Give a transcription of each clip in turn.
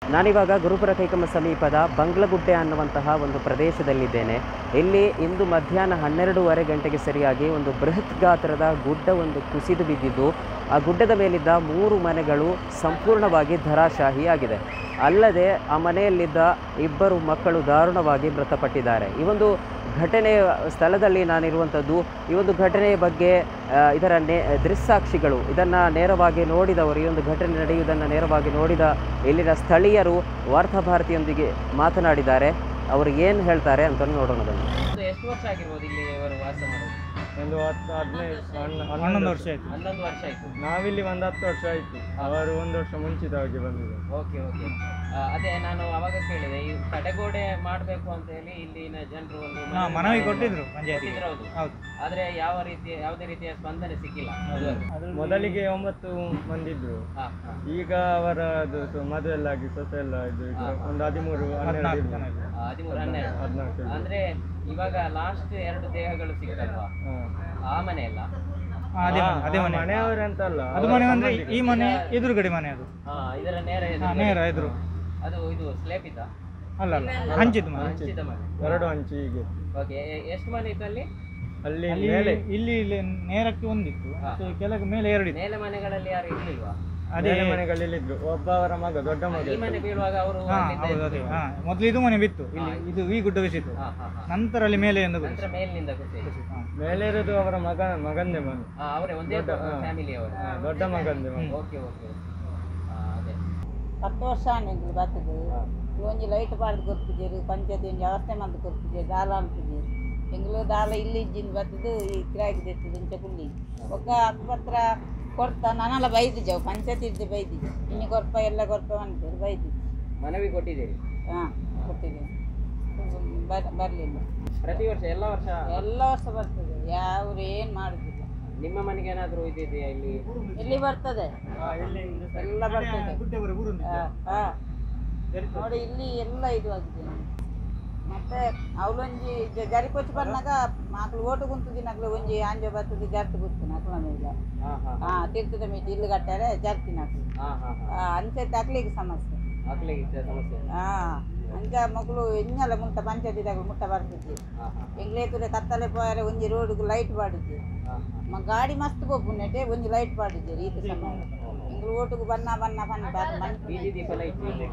ನಾನಿವಾಗ ಗುರುಪುರ ಕೈಕಮ್ಮ ಸಮೀಪದ ಬಂಗ್ಲಗುಡ್ಡೆ ಅನ್ನುವಂತಹ ಒಂದು ಪ್ರದೇಶದಲ್ಲಿದ್ದೇನೆ ಇಲ್ಲಿ ಇಂದು ಮಧ್ಯಾಹ್ನ ಹನ್ನೆರಡೂವರೆ ಗಂಟೆಗೆ ಸರಿಯಾಗಿ ಒಂದು ಬೃಹತ್ ಗಾತ್ರದ ಗುಡ್ಡ ಒಂದು ಕುಸಿದು ಬಿದ್ದಿದ್ದು ಆ ಗುಡ್ಡದ ಮೇಲಿದ್ದ ಮೂರು ಮನೆಗಳು ಸಂಪೂರ್ಣವಾಗಿ ಧರಾಶಾಹಿಯಾಗಿದೆ ಅಲ್ಲದೆ ಆ ಮನೆಯಲ್ಲಿದ್ದ ಇಬ್ಬರು ಮಕ್ಕಳು ದಾರುಣವಾಗಿ ಮೃತಪಟ್ಟಿದ್ದಾರೆ ಈ ಒಂದು ಘಟನೆಯ ಸ್ಥಳದಲ್ಲಿ ನಾನಿರುವಂಥದ್ದು ಈ ಒಂದು ಘಟನೆಯ ಬಗ್ಗೆ ಆ, ಇದರ ನೇ ದೃಕ್ಸಾಕ್ಷಿಗಳು ಇದನ್ನು ನೇರವಾಗಿ ನೋಡಿದವರು ಈ ಒಂದು ಘಟನೆ ನಡೆಯುವುದನ್ನು ನೇರವಾಗಿ ನೋಡಿದ ಇಲ್ಲಿನ ಸ್ಥಳೀಯರು ವಾರ್ತಾಭಾರತಿಯೊಂದಿಗೆ ಮಾತನಾಡಿದ್ದಾರೆ ಅವರು ಏನು ಹೇಳ್ತಾರೆ ಅಂತ ನೋಡೋಣ ಬನ್ನಿ ಎಷ್ಟು ವರ್ಷ ಆಗಿರ್ಬೋದು ಇಲ್ಲಿ ಅವರು ವಾಸ ಮಾಡೋದು ಒಂದು ಹತ್ತು ಹದಿನೈದು ಹನ್ನ- ಹನ್ನೊಂದು ವರ್ಷ ಆಯ್ತು ಹನ್ನೊಂದು ವರ್ಷ ಆಯಿತು ನಾವಿಲ್ಲಿ ಒಂದು ಹತ್ತು ವರ್ಷ ಆಯ್ತು ಅವರು ಒಂದು ವರ್ಷ ಮುಂಚಿತವಾಗಿ ಬಂದಿದ್ದಾರೆ ಓಕೆ ಓಕೆ ಅದೇ ನಾನು ಅವಾಗ ಕೇಳಿದೆ ಈ ತಡೆಗೋಡೆ ಮಾಡಬೇಕು ಅಂತ ಹೇಳಿ ಇಲ್ಲಿನ ಜನರು ಒಂದು ಹಾ, ಮನವಿ ಕೊಟ್ಟಿದ್ರು ಪಂಚಾಯತಿಗೆ ಕೊಟ್ಟಿದ್ರು ಹೌದು ಹೌದು ಆದ್ರೆ ಯಾವ ರೀತಿಯ ಯಾವುದೇ ರೀತಿಯ ಸ್ಪಂದನೆ ಸಿಕ್ಕಿಲ್ಲ ಮೊದಲಿಗೆ ಒಂಬತ್ತು ಮಂದಿ ಇದ್ರು ಹಾ, ಹಾ. ಈಗ ಅವರ ಅದು ಸು- ಮದುವೆ ಎಲ್ಲ ಆಗಿ ಸೊಸೆ ಎಲ್ಲ ಇದು ಈಗ ಹಾ. ಒಂದು ಹದಿಮೂರು ಹನ್ನೆರಡು ಹದಿನಾಲ್ಕು ಇದ್ರು. ಜನ ಇದ್ರು. ಆ, ಹದಿಮೂರು ಹನ್ನೆರಡು ಹದಿನಾಲ್ಕು ಇದ್ರು. ಅಂದ್ರೆ ಇವಾಗ ಲಾಸ್ಟ್ ಎರಡು ದೇಹಗಳು ಸಿಕ್ಕಲ್ವಾ ಹಾ. ಆ ಮನೆ ಅಲ್ಲ ಹಾ, ಅದೇ ಮನೆ ಅದೇ ಆ ಮನೆ ಮನೆಯವರಂತಲ್ಲ ಅದು ಮನೆ ಅಂದ್ರೆ ಈ ಮನೆ ಎದುರುಗಡೆ ಮನೆ ಅದು ಹಾ ಇದರ ನೇರ ಹಾ, ಎದುರುಗಡೆ. ನೇರ ಎದುರು ಅದು ಇದು ಸ್ಲೇಪ್ ಇದ್ದ ಅಲ್ಲ ಅಲ್ಲ ಹಂಚಿದ್ದು ಮನೆ ಹಂಚಿದ ಮನೆ ಎರಡು ಹಂಚಿ ಹೀಗೆ ಓಕೆ ಎಷ್ಟು ಮನೆ ಇತ್ತು ಅಲ್ಲಿ ಅಲ್ಲಿ ಅಲ್ಲಿ ಮೇಲೆ ಇಲ್ಲಿ ಇಲ್ಲಿ ನೇರಕ್ಕೆ ಒಂದಿತ್ತು ಹಾ. ಮತ್ತೆ ಕೆಳಗೆ ಮೇಲೆ ಎರಡಿತ್ತು ಮೇಲೆ ಮನೆಗಳಲ್ಲಿ ಯಾರು ಇರ್ಲಿಲ್ವಾ ಅದೇ ಮೇಲೆ ಮನೆಗಳಲ್ಲಿ ಇದ್ರು ಒಬ್ಬ ಅವರ ಮಗ ದೊಡ್ಡ ಮಗ ಈ ಮನೆ ಬೀಳುವಾಗ ಅವರು ಹಾ ಹೌದು ಅದೇ ಹಾ ಮೊದಲು ಇದು ಮನೆ ಬಿತ್ತು ಇಲ್ಲಿ ಇದು ಈ ಗುಡ್ಡ ಕುಸಿತು ಹಾ ಹಾ ಹಾ ನಂತರ ಅಲ್ಲಿ ಮೇಲೆ ಒಂದು ಕುಸಿತು. ನಂತರ ಮೇಲಿನಿಂದ ಕುಸಿತು ಹಾ. ಮೇಲೆ ಇರೋದು ಅವರ ಮಗ ಮಗಂದೇ ಮನೆ ಹಾ ಅವರೇ ಒಂದೇ ಫ್ಯಾಮಿಲಿ ಅವರು ಹಾ, ದೊಡ್ಡ ಮಗಂದೇ ಮನೆ ಓಕೆ ಓಕೆ ಅದೇ ಹತ್ತು ವರ್ಷ ಆನೆಂಗ್ಲು ಬರ್ತದೆ ಒಂಜಿ ಲೈಟ್ ಬಾರ್ದು ಕೊರ್ಪಿಜೇರು ಪಂಚಾಯತಿ ಒಂಜಿ ಅವಸ್ಥೆ ಮಂದು ಕೊರ್ಪಿಜೇರು ದಾಲ ಅನ್ಪಿಜೇರು ಎಂಗ್ಲು ದಾಲ ಇಲ್ಲಿ ಇಜ್ಜಿಂದು ಬರ್ತದು ಈ ಕಿರಾಯಿಗೆ ತೆತ್ತದು ಇಂಚ ಕುಳ್ಳಿ ಒಕ್ಕ ಅಕ್ಕಪತ್ರ ಕೊಡ್ತಾ ನಾನೆಲ್ಲ ಬೈದಿದ್ದೆವು ಪಂಚಾಯತಿ ಇದ್ದೆ ಬೈದಿದ್ದೆ ಇನ್ನು ಕೊರ್ಪ ಎಲ್ಲ ಕೊರ್ಪ ಅಂತಾರೆ ಬೈದಿದ್ದೆ ಮನವಿ ಕೊಟ್ಟಿದ್ದೀರಿ ಹಾಂ ಕೊಟ್ಟಿದ್ದೇನೆ ಬರ್ ಬರಲಿಲ್ಲ ಪ್ರತಿ ವರ್ಷ ಎಲ್ಲ ವರ್ಷ ಎಲ್ಲ ವರ್ಷ ಬರ್ತದೆ ಯಾವ್ರು ಏನು ಮಾಡುದಿಲ್ಲ ನಿಮ್ಮ ಮನೆಗೆ ಏನಾದರೂ ಇದಿದೆಯಾ ಇಲ್ಲಿ ಇಲ್ಲಿ ಬರ್ತದೆ ಎಲ್ಲ ಬರ್ತದೆ ಗುಡ್ಡೆವರೆಗೂ ಊರು ಉಂಟು. ಹಾ, ಹಾ. ನೋಡಿ ಇಲ್ಲಿ ಎಲ್ಲ ಇದು ಆಗಿದೆ ಮತ್ತೆ ಅವಳೊಂಜಿ ಜರಿ ಕೊಚ್ಚಿ ಬಂದಾಗ ಮಕ್ಳು ಓಟು ಕುಂತುದಿ ನಕ್ಲು ಒಂಜಿ ಆಂಜೆ ಬರ್ತದೆ ಜರ್ತು ಗುರ್ತು ನಕ್ಲ ಮೇಲೆ ಹಾ ಹಾ ಹಾ ತೀರ್ಥದ ಮೀಟಿ ಇಲ್ಲಿ ಕಟ್ಟಾರೆ ಜರ್ತಿ ನಕ್ಲು ಹಾ ಹಾ ಹಾ ಅಂಚೆ ತಕ್ಲಿಗೆ ಸಮಸ್ಯೆ ಮಕ್ಕಳಿಗೆ ಇದ್ದ ಸಮಸ್ಯೆ ಹಾ ಅಂಚ ಮಗಳು ಎಂಜಲ ಮುಂಟ ಪಂಚಾಯತಿದಾಗ ಮುಟ್ಟ ಬರ್ತಿದ್ದೆ ಹಾ ಹಾ ಎಂಗ್ಲೇತುರೆ ಕತ್ತಲೆ ಪೋಯರೆ ಒಂಜಿ ರೋಡ್ಗೆ ಲೈಟ್ ಪಾಡಿದ್ದೆ ಹಾ ಮ ಗಾಡಿ ಮಸ್ತ್ ಪೋಪುನೆಟೆ ಒಂಜಿ ಲೈಟ್ ಪಾಡಿದ್ದೆ ರೀತಿ ಸಮಯ ಎಂಗ್ಳು ಓಟುಗು ಬನ್ನ ಬನ್ನ ಬನ್ನ ಬನ್ನ ಬೀದಿ ದೀಪ ಎಲ್ಲ ಇತ್ತು ಇಲ್ಲಿ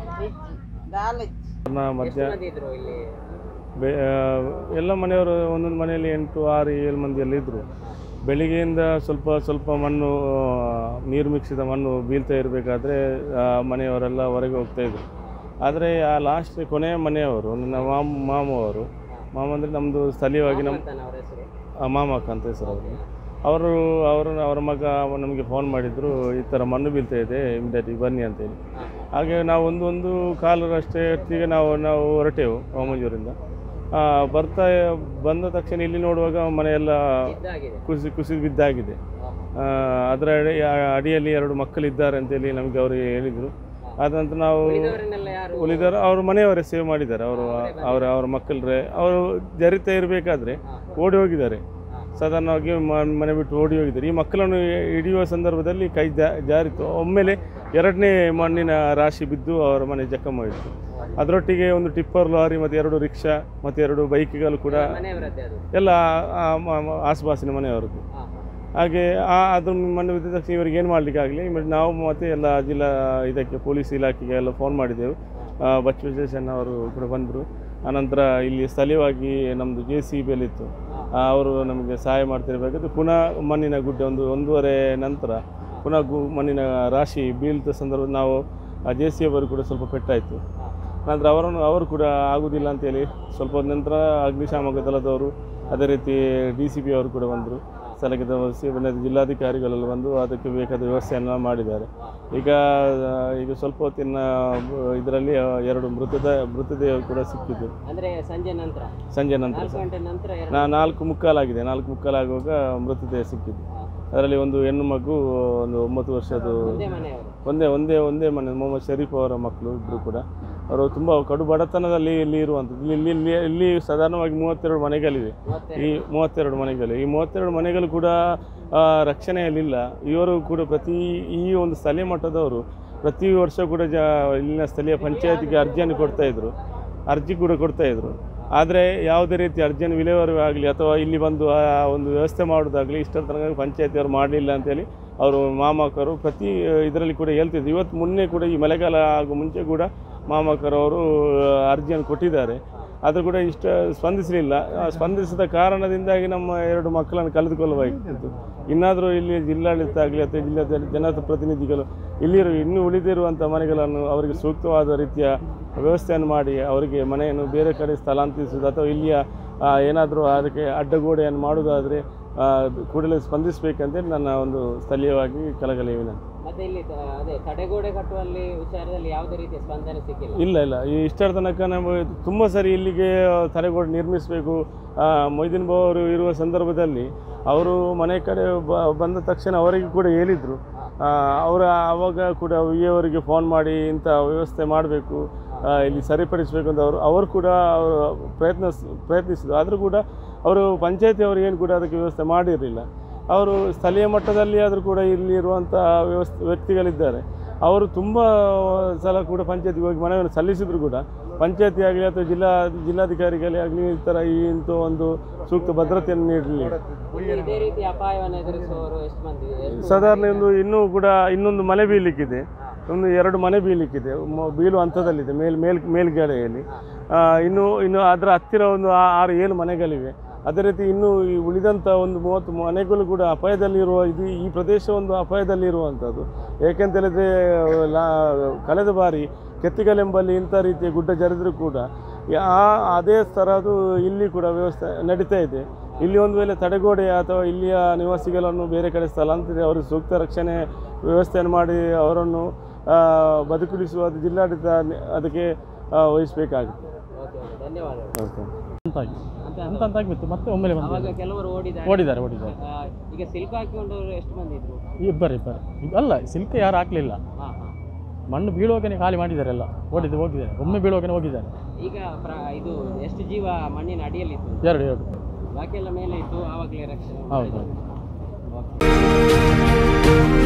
ದಾಲ ಎಷ್ಟು ಮಂದಿ ಇದ್ರು ಇಲ್ಲಿ ಬೆ- ಆ, ಎಲ್ಲ ಮನೆಯವರು ಒಂದೊಂದು ಮನೆಯಲ್ಲಿ ಎಂಟು ಆರು ಏಳು ಮಂದಿ ಎಲ್ಲ ಇದ್ದರು ಬೆಳಿಗ್ಗೆಯಿಂದ ಸ್ವಲ್ಪ ಸ್ವಲ್ಪ ಮಣ್ಣು ಆ, ನೀರು ಮಿಕ್ಸಿದ ಮಣ್ಣು ಬೀಳ್ತಾ ಇರಬೇಕಾದ್ರೆ ಮನೆಯವರೆಲ್ಲ ಹೊರಗೆ ಹೋಗ್ತಾ ಇದ್ರು ಆದರೆ ಆ ಲಾಸ್ಟ್ ಕೊನೆಯ ಮನೆಯವರು ನನ್ನ ಮಾಮ ಮಾಮವರು ಮಾಮ ಅಂದರೆ ನಮ್ಮದು ಸ್ಥಳೀಯವಾಗಿ ನಮ್ಮ ಅಂತಾನೆ ಅವ್ರ ಹೆಸರು ಆ, ಮಾಮಕ್ಕ ಅಂತ ಹೆಸರು ಅವರು ಅವರು ಅವರು ಅವರ ಮಗ ನಮಗೆ ಫೋನ್ ಮಾಡಿದರು ಈ ಥರ ಮಣ್ಣು ಬೀಳ್ತಾ ಇದೆ ಇಮಿಡಿಯೇಟಿಗೆ ಬನ್ನಿ ಅಂತೇಳಿ ಹಾಗೆ ನಾವು ಒಂದು ಒಂದು ಕಾಲರಷ್ಟೇ ಹೊತ್ತಿಗೆ ನಾವು ನಾವು ಹೊರಟೆವು ವಾಮಂಜೂರಿಂದ ಆ, ಬರ್ತಾ ಬಂದ ತಕ್ಷಣ ಇಲ್ಲಿ ನೋಡುವಾಗ ಮನೆಯೆಲ್ಲ ಇದಾಗಿದೆ ಕುಸಿ ಕುಸಿದು ಬಿದ್ದಾಗಿದೆ ಆ, ಅದರ ಅಡಿ ಅಡಿಯಲ್ಲಿ ಎರಡು ಮಕ್ಕಳಿದ್ದಾರೆ ಅಂತೇಳಿ ನಮಗೆ ಅವರು ಹೇಳಿದರು ಆದ ನಂತರ ನಾವು ಉಳಿದವರನ್ನೆಲ್ಲ ಯಾರು ಉಳಿದವರು ಅವ್ರ ಮನೆಯವರೇ ಸೇವ್ ಮಾಡಿದ್ದಾರೆ ಅವರು ಅವರ ಅವರ ಮಕ್ಕಳರೆ ಅವರು ಜರಿತಾ ಇರಬೇಕಾದ್ರೆ ಓಡಿ ಹೋಗಿದ್ದಾರೆ ಸಾಧಾರಣವಾಗಿ ಮ- ಮನೆ ಬಿಟ್ಟು ಓಡಿ ಹೋಗಿದ್ದಾರೆ ಈ ಮಕ್ಕಳನ್ನು ಹಿಡಿಯುವ ಸಂದರ್ಭದಲ್ಲಿ ಕೈ ಜಾ- ಜಾರಿತು ಒಮ್ಮೆಲೆ ಎರಡನೇ ಮಣ್ಣಿನ ರಾಶಿ ಬಿದ್ದು ಅವರ ಮನೆ ಜಖಮಾಯಿತು ಅದರೊಟ್ಟಿಗೆ ಒಂದು ಟಿಪ್ಪರ್ ಲಾರಿ ಮತ್ತು ಎರಡು ರಿಕ್ಷಾ ಮತ್ತು ಎರಡು ಬೈಕ್ಗಳು ಕೂಡ ಮನೆಯವರದ್ದೇ ಅದು ಎಲ್ಲ ಆ ಮ- ಮ- ಆಸುಪಾಸಿನ ಮನೆಯವರದ್ದು ಹಾ ಹಾ ಹಾಗೆ ಆ ಅದು ಮಣ್ಣು ಬಿದ್ದ ತಕ್ಷಣ ಇವರಿಗೆ ಏನು ಮಾಡಲಿಕ್ಕೆ ಆಗಲಿ ಬಟ್ ನಾವು ಮತ್ತು ಎಲ್ಲ ಜಿಲ್ಲಾ ಇದಕ್ಕೆ ಪೊಲೀಸ್ ಇಲಾಖೆಗೆ ಎಲ್ಲ ಫೋನ್ ಮಾಡಿದೆವು ಆ, ಬಚ್ಚು ಸ್ಟೇಷನ್ ಅವರು ಕೂಡ ಬಂದರು ಆನಂತರ ಇಲ್ಲಿ ಸ್ಥಳೀಯವಾಗಿ ನಮ್ಮದು ಜೆ ಸಿ ಬಿಯಲ್ಲಿತ್ತು ಅವರು ನಮಗೆ ಸಹಾಯ ಮಾಡ್ತಿರ್ಬೇಕಾದ್ರೆ ಪುನಃ ಮಣ್ಣಿನ ಗುಡ್ಡ ಒಂದು ಒಂದೂವರೆ ನಂತರ ಪುನಃ ಗು ಮಣ್ಣಿನ ರಾಶಿ ಬೀಳ್ದ ಸಂದರ್ಭ ನಾವು ಜೆ ಸಿ ಅವರು ಕೂಡ ಸ್ವಲ್ಪ ಪೆಟ್ಟಾಯಿತು ನಂತರ ಅವರನ್ನು ಅವರು ಕೂಡ ಆಗುವುದಿಲ್ಲ ಅಂತೇಳಿ ಸ್ವಲ್ಪ ಹೊತ್ತು ನಂತರ ಅಗ್ನಿಶಾಮಕ ದಳದವರು ಅದೇ ರೀತಿ ಡಿ ಸಿ ಪಿ ಅವರು ಕೂಡ ಬಂದರು ಸ್ಥಳಕ್ಕೆ ಧರಿಸಿ ಬಂದ ಜಿಲ್ಲಾಧಿಕಾರಿಗಳೆಲ್ಲ ಬಂದು ಅದಕ್ಕೆ ಬೇಕಾದ ವ್ಯವಸ್ಥೆಯನ್ನು ಮಾಡಿದ್ದಾರೆ ಈಗ ಆ, ಈಗ ಸ್ವಲ್ಪ ಹೊತ್ತಿನ ಇದರಲ್ಲಿ ಎರಡು ಮೃತದ ಮೃತದೇಹ ಕೂಡ ಸಿಕ್ಕಿದ್ದು ಅಂದ್ರೆ ಸಂಜೆ ನಂತರ ಸಂಜೆ ನಂತರ ನಾಲ್ಕು ಗಂಟೆ ನಂತರ ಎರಡು ನಾ ನಾಲ್ಕು ಮುಕ್ಕಾಲಾಗಿದೆ ನಾಲ್ಕು ಮುಕ್ಕಾಲಾಗುವಾಗ ಮೃತದೇಹ ಸಿಕ್ಕಿದ್ದು ಅದರಲ್ಲಿ ಒಂದು ಹೆಣ್ಣು ಮಗು ಒಂದು ಒಂಬತ್ತು ವರ್ಷದ್ದು ಒಂದೇ ಮನೆಯವರು ಒಂದೇ ಒಂದೇ ಒಂದೇ ಮನೆ ಮೊಹಮ್ಮದ್ ಶರೀಫ್ ಅವರ ಮಕ್ಕಳು ಇಬ್ಬರು ಕೂಡ ಅವರು ತುಂಬ ಕಡು ಬಡತನದಲ್ಲಿ ಇಲ್ಲಿ ಇರುವಂಥದ್ದು ಇಲ್ಲಿ ಇಲ್ಲಿ ಇಲ್ಲಿ ಇಲ್ಲಿ ಸಾಧಾರಣವಾಗಿ ಮೂವತ್ತೆರಡು ಮನೆಗಳಿವೆ ಈ ಮೂವತ್ತೆರಡು ಮನೆಗಳು ಈ ಮೂವತ್ತೆರಡು ಮನೆಗಳು ಕೂಡ ಆ, ರಕ್ಷಣೆಯಲ್ಲಿಲ್ಲ ಇವರು ಕೂಡ ಪ್ರತಿ ಈ ಒಂದು ಸ್ಥಳೀಯ ಮಟ್ಟದವರು ಪ್ರತಿ ವರ್ಷ ಕೂಡ ಜ ಇಲ್ಲಿನ ಸ್ಥಳೀಯ ಪಂಚಾಯತಿಗೆ ಅರ್ಜಿಯನ್ನು ಕೊಡ್ತಾ ಇದ್ರು ಅರ್ಜಿ ಕೂಡ ಕೊಡ್ತಾ ಇದ್ರು ಆದರೆ ಯಾವುದೇ ರೀತಿ ಅರ್ಜಿಯನ್ನು ವಿಲೇವಾರಿ ಆಗಲಿ ಅಥವಾ ಇಲ್ಲಿ ಬಂದು ಆ ಒಂದು ವ್ಯವಸ್ಥೆ ಮಾಡೋದಾಗಲಿ ಇಷ್ಟರ ತನಕ ಪಂಚಾಯತಿಯವರು ಮಾಡಲಿಲ್ಲ ಅಂತೇಳಿ ಅವರು ಮಾಮಕರು ಪ್ರತಿ ಇದರಲ್ಲಿ ಕೂಡ ಹೇಳ್ತಿದ್ರು ಇವತ್ತು ಮುನ್ನೆ ಕೂಡ ಈ ಮಳೆಗಾಲ ಆಗೋ ಮುಂಚೆ ಕೂಡ ಮಾಮಕರು ಅವರು ಅರ್ಜಿಯನ್ನು ಕೊಟ್ಟಿದ್ದಾರೆ ಆದರೂ ಕೂಡ ಇಷ್ಟ ಸ್ಪಂದಿಸಲಿಲ್ಲ ಆ ಸ್ಪಂದಿಸಿದ ಕಾರಣದಿಂದಾಗಿ ನಮ್ಮ ಎರಡು ಮಕ್ಕಳನ್ನು ಕಳೆದುಕೊಳ್ಳಬೇಕಾಗಿತ್ತು ಇನ್ನಾದರೂ ಇಲ್ಲಿ ಜಿಲ್ಲಾಡಳಿತ ಆಗಲಿ ಅಥವಾ ಜಿಲ್ಲೆಯ ಜನಪ್ರತಿನಿಧಿಗಳು ಇಲ್ಲಿರು ಇನ್ನೂ ಉಳಿದಿರುವಂಥ ಮನೆಗಳನ್ನು ಅವರಿಗೆ ಸೂಕ್ತವಾದ ರೀತಿಯ ವ್ಯವಸ್ಥೆಯನ್ನು ಮಾಡಿ ಅವರಿಗೆ ಮನೆಯನ್ನು ಬೇರೆ ಕಡೆ ಸ್ಥಳಾಂತರಿಸುವುದು ಅಥವಾ ಇಲ್ಲಿಯ ಏನಾದರೂ ಅದಕ್ಕೆ ಅಡ್ಡಗೋಡೆಯನ್ನು ಮಾಡುವುದಾದರೆ ಆ, ಕೂಡಲೇ ಸ್ಪಂದಿಸಬೇಕಂತೇಳಿ ನನ್ನ ಒಂದು ಸ್ಥಳೀಯವಾಗಿ ಕಳಕಳಿ ವಿನಂತಿ ಮತ್ತೆ ಇಲ್ಲಿ ತ- ಅದೇ ತಡೆಗೋಡೆ ಕಟ್ಟುವಲ್ಲಿ ವಿಚಾರದಲ್ಲಿ ಯಾವುದೇ ರೀತಿಯ ಸ್ಪಂದನೆ ಸಿಕ್ಕಿಲ್ಲ ಇಲ್ಲ ಇಲ್ಲ ಈ ಇಷ್ಟರ ತನಕ ನಾವು ತುಂಬ ಸರಿ ಇಲ್ಲಿಗೆ ತಲೆಗೋಡೆ ನಿರ್ಮಿಸಬೇಕು ಮೊಯ್ದೀನ್ ಬಾಬು ಅವರು ಇರುವ ಸಂದರ್ಭದಲ್ಲಿ ಅವರು ಮನೆ ಕಡೆ ಬ ಬಂದ ತಕ್ಷಣ ಅವರಿಗೆ ಕೂಡ ಹೇಳಿದರು ಅವರ ಆವಾಗ ಕೂಡ ವಿ ಅವರಿಗೆ ಫೋನ್ ಮಾಡಿ ಇಂಥ ವ್ಯವಸ್ಥೆ ಮಾಡಬೇಕು ಇಲ್ಲಿ ಸರಿಪಡಿಸಬೇಕು ಅಂತ ಅವರು ಅವರು ಕೂಡ ಅವರು ಪ್ರಯತ್ನ ಪ್ರಯತ್ನಿಸಿದರು ಆದರೂ ಕೂಡ ಅವರು ಪಂಚಾಯತಿ ಅವರು ಏನು ಕೂಡ ಅದಕ್ಕೆ ವ್ಯವಸ್ಥೆ ಮಾಡಿರಲಿಲ್ಲ ಅವರು ಸ್ಥಳೀಯ ಮಟ್ಟದಲ್ಲಿ ಆದರೂ ಕೂಡ ಇಲ್ಲಿ ಇರುವಂಥ ವ್ಯವಸ್ಥೆ ವ್ಯಕ್ತಿಗಳಿದ್ದಾರೆ ಅವರು ತುಂಬ ಸಲ ಕೂಡ ಪಂಚಾಯತಿಗೆ ಹೋಗಿ ಮನವಿಯನ್ನು ಸಲ್ಲಿಸಿದ್ರು ಕೂಡ ಪಂಚಾಯತಿ ಆಗಲಿ ಅಥವಾ ಜಿಲ್ಲಾ ಜಿಲ್ಲಾಧಿಕಾರಿಗಳೇ ಆಗಲಿ ಈ ಥರ ಈ ಇಂಥ ಒಂದು ಸೂಕ್ತ ಭದ್ರತೆಯನ್ನು ನೀಡಲಿಲ್ಲ ಇದೇ ರೀತಿ ಅಪಾಯವನ್ನು ಎದುರಿಸುವವರು ಎಷ್ಟು ಮಂದಿ ಎಷ್ಟು ಸಾಧಾರಣ ಒಂದು ಇನ್ನೂ ಕೂಡ ಇನ್ನೊಂದು ಮನೆ ಬೀಳಲಿಕ್ಕಿದೆ ಒಂದು ಎರಡು ಮನೆ ಬೀಳಲಿಕ್ಕಿದೆ ಮ- ಬೀಳುವ ಹಂತದಲ್ಲಿದೆ ಮೇಲ್ ಮೇಲ್ ಮೇಲ್ಗಡೆಯಲ್ಲಿ ಆ, ಇನ್ನು ಇನ್ನು ಅದರ ಹತ್ತಿರ ಒಂದು ಆ- ಆರು ಏಳು ಮನೆಗಳಿವೆ ಅದೇ ರೀತಿ ಇನ್ನು ಈ ಉಳಿದಂಥ ಒಂದು ಮೂವತ್ತು ಮನೆಗಳು ಕೂಡ ಅಪಾಯದಲ್ಲಿರುವ ಇದು ಈ ಪ್ರದೇಶ ಒಂದು ಅಪಾಯದಲ್ಲಿರುವಂಥದ್ದು ಏಕೆಂತ ಹೇಳಿದ್ರೆ ಲಾ ಕಳೆದ ಬಾರಿ ಕೆತ್ತಿಗಲೆಂಬಲ್ಲಿ ಇಂಥ ರೀತಿಯ ಗುಡ್ಡ ಜರಿದರೂ ಕೂಡ ಯಾ- ಆ ಅದೇ ಥರದ್ದು ಇಲ್ಲಿ ಕೂಡ ವ್ಯವಸ್ಥೆ ನಡೀತಾ ಇದೆ ಇಲ್ಲಿ ಒಂದು ವೇಳೆ ತಡೆಗೋಡೆ ಅಥವಾ ಇಲ್ಲಿಯ ನಿವಾಸಿಗಳನ್ನು ಬೇರೆ ಕಡೆ ಸ್ಥಳಾಂತರಿ ಅವರಿಗೆ ಸೂಕ್ತ ರಕ್ಷಣೆ ವ್ಯವಸ್ಥೆಯನ್ನು ಮಾಡಿ ಅವರನ್ನು ಆ, ಬದುಕುಳಿಸುವ ಜಿಲ್ಲಾಡಳಿತ ಅದಕ್ಕೆ ಆ, ವಹಿಸಬೇಕಾಗುತ್ತೆ ಓಕೆ ಓಕೆ ಧನ್ಯವಾದಗಳು ಓಕೆ ಅಂತಾಗಿ ಅಂತ ಅಂತ ಅಂತಾಗ್ಬಿತ್ತು ಮತ್ತೆ ಒಮ್ಮೆಲೆ ಅವಾಗ ಬಂದು ಕೆಲವರು ಓಡಿದ್ದಾರೆ ಓಡಿದ್ದಾರೆ ಓಡಿದ್ದಾರೆ ಆ, ಈಗ ಸಿಲ್ಕ್ ಹಾಕಿಕೊಂಡವರು ಎಷ್ಟು ಮಂದಿ ಇದ್ರು ಇಬ್ಬರು ಇಬ್ಬರು ಇದು ಅಲ್ಲ ಸಿಲ್ಕ್ ಯಾರು ಹಾಕ್ಲಿಲ್ಲ ಹಾ ಹಾ ಮಣ್ಣು ಬೀಳುವಾಗನೇ ಖಾಲಿ ಮಾಡಿದ್ದಾರೆ ಎಲ್ಲ ಓಡಿದ್ದು ಹೋಗಿದ್ದಾರೆ ಒಮ್ಮೆ ಬೀಳುವಾಗನೇ ಹೋಗಿದ್ದಾರೆ ಈಗ ಪ್ರ ಇದು ಎಷ್ಟು ಜೀವ ಮಣ್ಣಿನ ಅಡಿಯಲ್ಲಿತ್ತು ಎರಡು ಎರಡು ಬಾಕಿ ಎಲ್ಲ ಮೇಲೆ ಇತ್ತು ಆವಾಗಲೇ ರಕ್ಷಣೆ ಹೌದು ಮಾಡಿದ್ರು. ಓಕೆ